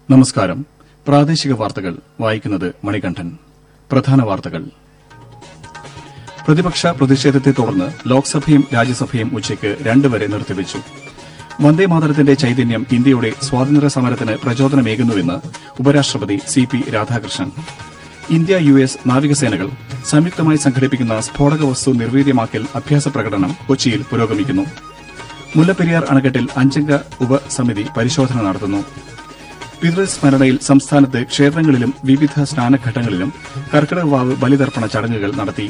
നമസ്കാരം പ്രാദേശിക വാർത്തകൾ വായിക്കുന്നത് മണികണ്ഠൻ പ്രധാന വാർത്തകൾ പ്രതിപക്ഷ പ്രതിഷേധത്തെ തുടർന്ന് ലോക്സഭയും രാജ്യസഭയും ഉച്ചയ്ക്ക് രണ്ട് വരെ നിർത്തിവച്ചു വന്ദേമാതരത്തിന്റെ ചൈതന്യം ഇന്ത്യയുടെ സ്വാതന്ത്ര്യ സമരത്തിന് പ്രചോദനമേകുന്നുവെന്ന് ഉപരാഷ്ട്രപതി C P Radhakrishnan India U S നാവികസേനകൾ സംയുക്തമായി സംഘടിപ്പിക്കുന്ന സ്ഫോടക വസ്തു നിർവീര്യമാക്കൽ അഭ്യാസ പ്രകടനം കൊച്ചിയിൽ പുരോഗമിക്കുന്നു മുല്ലപ്പെരിയാർ അണക്കെട്ടിൽ അഞ്ചംഗ ഉപസമിതി പരിശോധന നടത്തുന്നു പിതൃസ്മരണയിൽ സംസ്ഥാനത്ത് ക്ഷേത്രങ്ങളിലും വിവിധ സ്നാനഘട്ടങ്ങളിലും കർക്കിടക വാവ് ബലിതർപ്പണ ചടങ്ങുകൾ നടത്തി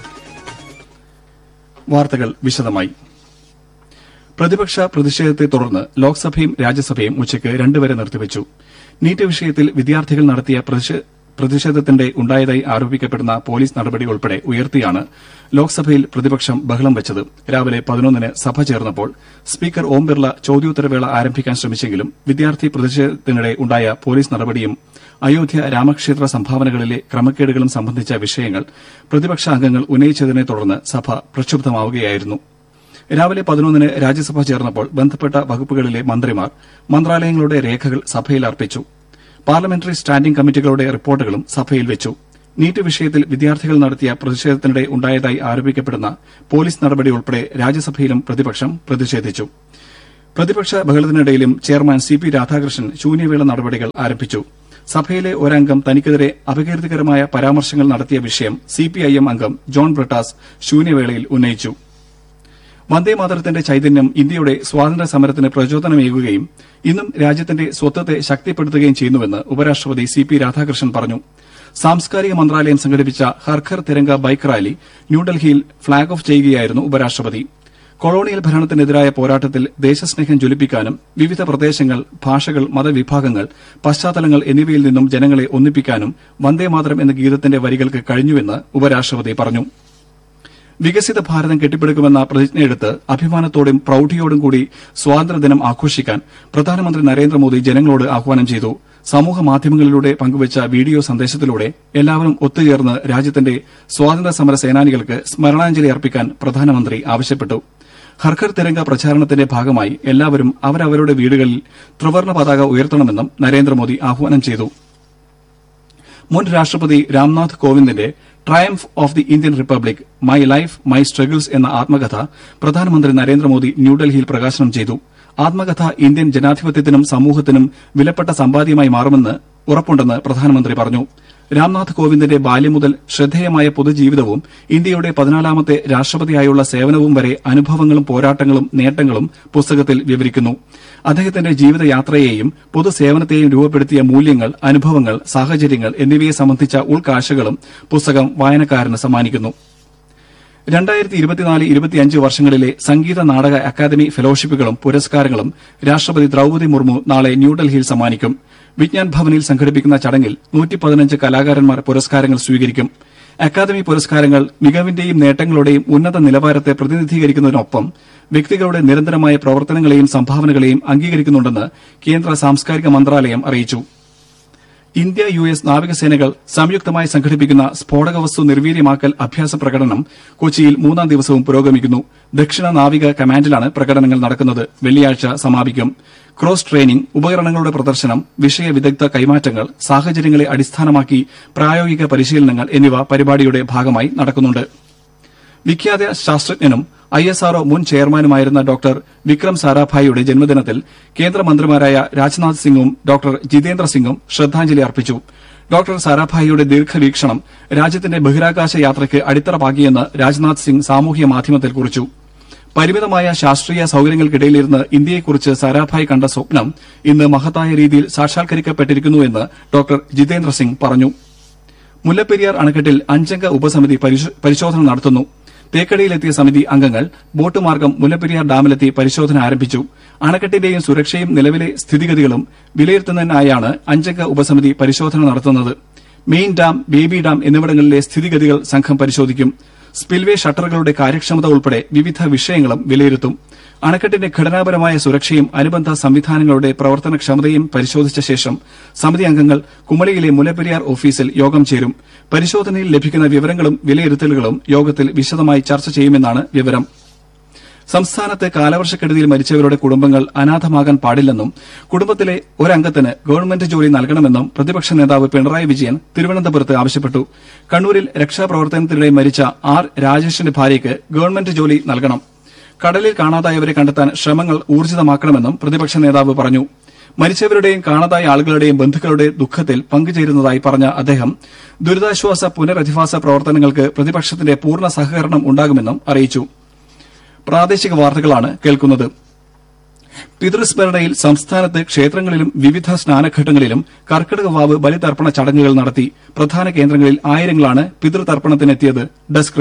വാർത്തകൾ വിശദമായി പ്രതിപക്ഷ പ്രതിഷേധത്തെ തുടർന്ന് ലോക്സഭയും രാജ്യസഭയും ഉച്ചയ്ക്ക് രണ്ടുവരെ നിർത്തിവച്ചു നീറ്റ് വിഷയത്തിൽ വിദ്യാർത്ഥികൾ നടത്തിയ പ്രതിഷേ- പ്രതിഷേധത്തിന്റെ ഉണ്ടായതായി ആരോപിക്കപ്പെടുന്ന പോലീസ് നടപടി ഉൾപ്പെടെ ഉയർത്തിയാണ് ലോക്സഭയിൽ പ്രതിപക്ഷം ബഹളം വെച്ചത് രാവിലെ പതിനൊന്നിന് സഭ ചേർന്നപ്പോൾ സ്പീക്കർ ഓം ബിർള ചോദ്യോത്തരവേള ആരംഭിക്കാൻ ശ്രമിച്ചെങ്കിലും വിദ്യാർത്ഥി പ്രതിഷേധത്തിനിടെ ഉണ്ടായ പോലീസ് നടപടിയും അയോധ്യ രാമക്ഷേത്ര സംഭാവനകളിലെ ക്രമക്കേടുകളും സംബന്ധിച്ച വിഷയങ്ങൾ പ്രതിപക്ഷ അംഗങ്ങൾ ഉന്നയിച്ചതിനെ തുടർന്ന് സഭ പ്രക്ഷുബ്ധമാവുകയായിരുന്നു രാവിലെ പതിനൊന്നിന് രാജ്യസഭ ചേർന്നപ്പോൾ ബന്ധപ്പെട്ട വകുപ്പുകളിലെ മന്ത്രിമാർ മന്ത്രാലയങ്ങളുടെ രേഖകൾ സഭയിൽ അർപ്പിച്ചു പാർലമെന്ററി സ്റ്റാൻഡിംഗ് കമ്മിറ്റികളുടെ റിപ്പോർട്ടുകളും സഭയിൽ വെച്ചു നീറ്റ് വിഷയത്തിൽ വിദ്യാർത്ഥികൾ നടത്തിയ പ്രതിഷേധത്തിനിടെ ഉണ്ടായതായി ആരോപിക്കപ്പെടുന്ന പോലീസ് നടപടി ഉൾപ്പെടെ രാജ്യസഭയിലും പ്രതിപക്ഷം പ്രതിഷേധിച്ചു പ്രതിപക്ഷ ബഹളത്തിനിടയിലും ചെയർമാൻ സി പി രാധാകൃഷ്ണൻ ശൂന്യവേള നടപടികൾ ആരംഭിച്ചു സഭയിലെ ഒരംഗം തനിക്കെതിരെ അപകീർത്തികരമായ പരാമർശങ്ങൾ നടത്തിയ വിഷയം സിപിഐഎം അംഗം ജോൺ ബ്രിട്ടാസ് ശൂന്യവേളയിൽ ഉന്നയിച്ചു വന്ദേമാതരത്തിന്റെ ചൈതന്യം ഇന്ത്യയുടെ സ്വാതന്ത്ര്യ സമരത്തിന് പ്രചോദനമേകുകയും ഇന്നും രാജ്യത്തിന്റെ സ്വത്വത്തെ ശക്തിപ്പെടുത്തുകയും ചെയ്യുന്നുവെന്ന് ഉപരാഷ്ട്രപതി സി പി രാധാകൃഷ്ണൻ പറഞ്ഞു സാംസ്കാരിക മന്ത്രാലയം സംഘടിപ്പിച്ച ഹർഘർ തിരങ്ക ബൈക്ക് റാലി ന്യൂഡൽഹിയിൽ ഫ്ളാഗ് ഓഫ് ചെയ്യുകയായിരുന്നു ഉപരാഷ്ട്രപതി കൊളോണിയൽ ഭരണത്തിനെതിരായ പോരാട്ടത്തിൽ ദേശസ്നേഹം ജ്വലിപ്പിക്കാനും വിവിധ പ്രദേശങ്ങൾ ഭാഷകൾ മതവിഭാഗങ്ങൾ പശ്ചാത്തലങ്ങൾ എന്നിവയിൽ നിന്നും ജനങ്ങളെ ഒന്നിപ്പിക്കാനും വന്ദേമാതരം എന്ന ഗീതത്തിന്റെ വരികൾക്ക് കഴിഞ്ഞുവെന്ന് ഉപരാഷ്ട്രപതി പറഞ്ഞു വികസിത ഭാരതം കെട്ടിപ്പടുക്കുമെന്ന പ്രതിജ്ഞയെടുത്ത് അഭിമാനത്തോടും പ്രൌഢിയോടും കൂടി സ്വാതന്ത്ര്യദിനം ആഘോഷിക്കാൻ പ്രധാനമന്ത്രി നരേന്ദ്രമോദി ജനങ്ങളോട് ആഹ്വാനം ചെയ്തു സമൂഹ മാധ്യമങ്ങളിലൂടെ പങ്കുവച്ച വീഡിയോ സന്ദേശത്തിലൂടെ എല്ലാവരും ഒത്തുചേർന്ന് രാജ്യത്തിന്റെ സ്വാതന്ത്ര്യ സമര സേനാനികൾക്ക് സ്മരണാഞ്ജലി അർപ്പിക്കാൻ പ്രധാനമന്ത്രി ആവശ്യപ്പെട്ടു ഹർഘർ തിരങ്ക പ്രചാരണത്തിന്റെ ഭാഗമായി എല്ലാവരും അവരവരുടെ വീടുകളിൽ ത്രിവർണ്ണ പതാക ഉയർത്തണമെന്നും നരേന്ദ്രമോദി ആഹ്വാനം ചെയ്തു മുൻ രാഷ്ട്രപതി രാംനാഥ് കോവിന്ദിന്റെ triumph of the Indian republic my life my struggles എന്ന ആത്മകഥ പ്രധാനമന്ത്രി നരേന്ദ്രമോദി ന്യൂഡൽഹിയിൽ പ്രകാശനം ചെയ്തു ആത്മകഥ ഇന്ത്യൻ ജനാധിപത്യത്തിനും സമൂഹത്തിനും വിലപ്പെട്ട സമ്പാദ്യമായി മാറുമെന്ന് ഉറപ്പുണ്ടെന്ന് പ്രധാനമന്ത്രി പറഞ്ഞു രാംനാഥ് കോവിന്ദിന്റെ ബാല്യം മുതൽ ശ്രദ്ധേയമായ പൊതുജീവിതവും ഇന്ത്യയുടെ പതിനാലാമത്തെ രാഷ്ട്രപതിയായുള്ള സേവനവും വരെ അനുഭവങ്ങളും പോരാട്ടങ്ങളും നേട്ടങ്ങളും പുസ്തകത്തിൽ വിവരിക്കുന്നു അദ്ദേഹത്തിന്റെ ജീവിതയാത്രയെയും പൊതുസേവനത്തെയും രൂപപ്പെടുത്തിയ മൂല്യങ്ങൾ അനുഭവങ്ങൾ സാഹചര്യങ്ങൾ എന്നിവയെ സംബന്ധിച്ച ഉൾക്കാഴ്ചകളും പുസ്തകം വായനക്കാരന് സമ്മാനിക്കുന്നു രണ്ടായിരത്തി ഇരുപത്തിനാല് ഇരുപത്തിയഞ്ച് വർഷങ്ങളിലെ സംഗീത നാടക അക്കാദമി ഫെലോഷിപ്പുകളും പുരസ്കാരങ്ങളും രാഷ്ട്രപതി ദ്രൌപദി മുർമു നാളെ ന്യൂഡൽഹിയിൽ സമ്മാനിക്കും വിജ്ഞാൻ ഭവനിൽ സംഘടിപ്പിക്കുന്ന ചടങ്ങിൽ നൂറ്റി പതിനഞ്ച് കലാകാരന്മാർ പുരസ്കാരങ്ങൾ സ്വീകരിക്കും അക്കാദമി പുരസ്കാരങ്ങൾ മികവിന്റെയും നേട്ടങ്ങളുടെയും ഉന്നത നിലവാരത്തെ പ്രതിനിധീകരിക്കുന്നതിനൊപ്പം വ്യക്തികളുടെ നിരന്തരമായ പ്രവർത്തനങ്ങളെയും സംഭാവനകളെയും അംഗീകരിക്കുന്നുണ്ടെന്ന് കേന്ദ്ര സാംസ്കാരിക മന്ത്രാലയം അറിയിച്ചു ഇന്ത്യ യു എസ് നാവികസേനകൾ സംയുക്തമായി സംഘടിപ്പിക്കുന്ന സ്ഫോടക വസ്തു നിർവീര്യമാക്കൽ അഭ്യാസ പ്രകടനം കൊച്ചിയിൽ മൂന്നാം ദിവസവും പുരോഗമിക്കുന്നു ദക്ഷിണ നാവിക കമാൻഡിലാണ് പ്രകടനങ്ങൾ നടക്കുന്നത് വെള്ളിയാഴ്ച സമാപിക്കും ക്രോസ് ട്രെയിനിംഗ് ഉപകരണങ്ങളുടെ പ്രദർശനം വിഷയ വിദഗ്ധ കൈമാറ്റങ്ങൾ സാഹചര്യങ്ങളെ അടിസ്ഥാനമാക്കി പ്രായോഗിക പരിശീലനങ്ങൾ എന്നിവ പരിപാടിയുടെ ഭാഗമായി നടക്കുന്നുണ്ട് വിഖ്യാത ശാസ്ത്രജ്ഞനും ഐ എസ് ആർഒ മുൻ ചെയർമാനുമായിരുന്ന ഡോക്ടർ വിക്രം സാരാഭായിയുടെ ജന്മദിനത്തിൽ കേന്ദ്രമന്ത്രിമാരായ രാജ്നാഥ് സിംഗും ഡോക്ടർ ജിതേന്ദ്ര സിംഗും ശ്രദ്ധാഞ്ജലി അർപ്പിച്ചു ഡോക്ടർ സാരാഭായിയുടെ ദീർഘവീക്ഷണം രാജ്യത്തിന്റെ ബഹിരാകാശ യാത്രയ്ക്ക് അടിത്തറ പാകിയെന്ന് രാജ്നാഥ് സിംഗ് സാമൂഹ്യ മാധ്യമത്തിൽ കുറിച്ചു പരിമിതമായ ശാസ്ത്രീയ സൌകര്യങ്ങൾക്കിടയിലിരുന്ന് ഇന്ത്യയെക്കുറിച്ച് സാരാഭായ് കണ്ട സ്വപ്നം ഇന്ന് മഹത്തായ രീതിയിൽ സാക്ഷാത്കരിക്കപ്പെട്ടിരിക്കുന്നുവെന്ന് ഡോക്ടർ ജിതേന്ദ്ര സിംഗ് പറഞ്ഞു മുല്ലപ്പെരിയാർ അണക്കെട്ടിൽ അഞ്ചംഗ ഉപസമിതി പരിശോ- പരിശോധന നടത്തുന്നു തേക്കടിയിലെത്തിയ സമിതി അംഗങ്ങൾ ബോട്ട് മാർഗം മുല്ലപ്പെരിയാർ ഡാമിലെത്തി പരിശോധന ആരംഭിച്ചു അണക്കെട്ടിന്റെയും സുരക്ഷയും നിലവിലെ സ്ഥിതിഗതികളും വിലയിരുത്തുന്നതിനായാണ് അഞ്ചംഗ ഉപസമിതി പരിശോധന നടത്തുന്നത് മെയിൻ ഡാം ബേബി ഡാം എന്നിവിടങ്ങളിലെ സ്ഥിതിഗതികൾ സംഘം പരിശോധിക്കും സ്പിൽവേ ഷട്ടറുകളുടെ കാര്യക്ഷമത ഉൾപ്പെടെ വിവിധ വിഷയങ്ങളും വിലയിരുത്തും അണക്കെട്ടിന്റെ ഘടനാപരമായ സുരക്ഷയും അനുബന്ധ സംവിധാനങ്ങളുടെ പ്രവർത്തനക്ഷമതയും പരിശോധിച്ച ശേഷം സമിതി അംഗങ്ങൾ കുമളിയിലെ മുല്ലപ്പെരിയാർ ഓഫീസിൽ യോഗം ചേരും പരിശോധനയിൽ ലഭിക്കുന്ന വിവരങ്ങളും വിലയിരുത്തലുകളും യോഗത്തിൽ വിശദമായി ചർച്ച ചെയ്യുമെന്നാണ് വിവരം സംസ്ഥാനത്ത് കാലവർഷക്കെടുതിയിൽ മരിച്ചവരുടെ കുടുംബങ്ങൾ അനാഥമാകാൻ പാടില്ലെന്നും കുടുംബത്തിലെ ഒരംഗത്തിന് ഗവൺമെന്റ് ജോലി നൽകണമെന്നും പ്രതിപക്ഷ നേതാവ് പിണറായി വിജയൻ തിരുവനന്തപുരത്ത് ആവശ്യപ്പെട്ടു കണ്ണൂരിൽ രക്ഷാപ്രവർത്തനത്തിനിടെ മരിച്ച ആർ രാജേഷിന്റെ ഭാര്യയ്ക്ക് ഗവൺമെന്റ് ജോലി നൽകണം കടലിൽ കാണാതായവരെ കണ്ടെത്താൻ ശ്രമങ്ങൾ ഊർജിതമാക്കണമെന്നും പ്രതിപക്ഷ നേതാവ് പറഞ്ഞു മരിച്ചവരുടെയും കാണാതായ ആളുകളുടെയും ബന്ധുക്കളുടെ ദുഃഖത്തിൽ പങ്കുചേരുന്നതായി പറഞ്ഞ അദ്ദേഹം ദുരിതാശ്വാസ പുനരധിവാസ പ്രവർത്തനങ്ങൾക്ക് പ്രതിപക്ഷത്തിന്റെ പൂർണ്ണ സഹകരണം ഉണ്ടാകുമെന്നും അറിയിച്ചു പ്രാദേശിക വാർത്തകളാണ് കേൾക്കുന്നത് പിതൃസ്മരണയിൽ സംസ്ഥാനത്ത് ക്ഷേത്രങ്ങളിലും വിവിധ സ്നാനഘട്ടങ്ങളിലും കർക്കിടക വാവ് ബലിതർപ്പണ ചടങ്ങുകൾ നടത്തി പ്രധാന കേന്ദ്രങ്ങളിൽ ആയിരങ്ങളാണ് പിതൃതർപ്പണത്തിനെത്തിയത് ഡെസ്ക്